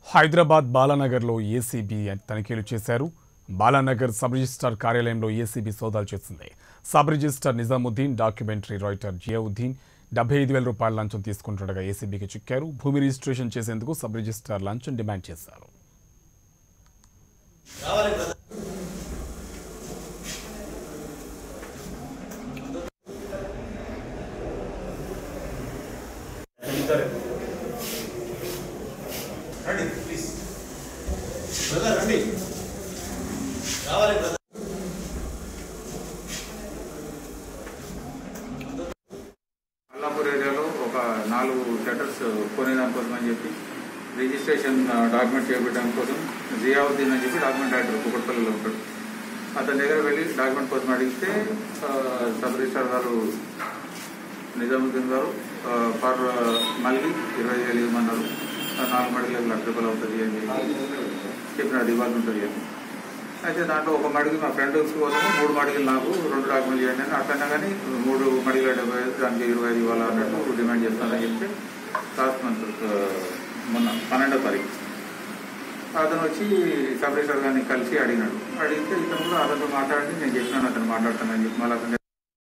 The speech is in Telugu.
హైదరాబాద్ బాలానగర్లో ఏసీబీ తనిఖీలు చేశారు బాలానగర్ సబ్ రిజిస్టార్ కార్యాలయంలో ఏసీబీ సోదాలు చేసింది sub registrar Nizamuddin documentary writer Ziauddin డెబ్బై ఐదు వేల రూపాయల లంచం తీసుకుంటుండగా ఏసీబీకి చిక్కారు భూమి రిజిస్ట్రేషన్ చేసేందుకు సబ్ రిజిస్టార్ లంచం డిమాండ్ చేశారు రండి ప్లీజ్ బ్రదర్ రండి రావాలి బ్రదర్ అల్లాపూర్ ఏరియాలో ఒక నాలుగు షటర్స్ కొనేదాని కోసం అని చెప్పి రిజిస్ట్రేషన్ డాక్యుమెంట్ చేపించడం కోసం జియావుద్దీన్ అని చెప్పి డాక్యుమెంట్ రైటర్ కుక్కడపల్లిలో ఉంటాడు అతని దగ్గర వెళ్ళి డాక్యుమెంట్ కోసం అడిగితే ఆ, సబ్ రిజిస్టార్ గారు నిజాముద్దీన్ గారు ఆ, పర్ మళ్ళీ ఇరవై వేలు ఇవ్వమన్నారు ఆ, నాలుగు మడిలకు లక్ష రూపాయలు అవుతుంది అని చెప్పి చెప్పిన అది ఇవ్వాల్సి ఉంటుంది అని అయితే దాంట్లో ఒక మడికి మా ఫ్రెండ్ కోసం మూడు మడికలు నాకు రెండు డాక్యుమెంట్లు చేయండి అని అట్లన్నా కానీ మూడు మడికలు డెబ్బై ఐదు దానికి ఇరవై ఐదు ఇవ్వాలి అన్నట్టు డిమాండ్ చేస్తానని చెప్తే లాస్ట్ మంత్ ఆ, మొన్న పన్నెండో తారీఖు అతను వచ్చి సబ్ రిజిస్టర్ గారిని కలిసి అడిగినాడు అడిగితే ఇతను కూడా అతనితో మాట్లాడి నేను చెప్పినాను అతను మాట్లాడతానని చెప్పి మళ్ళీ అతను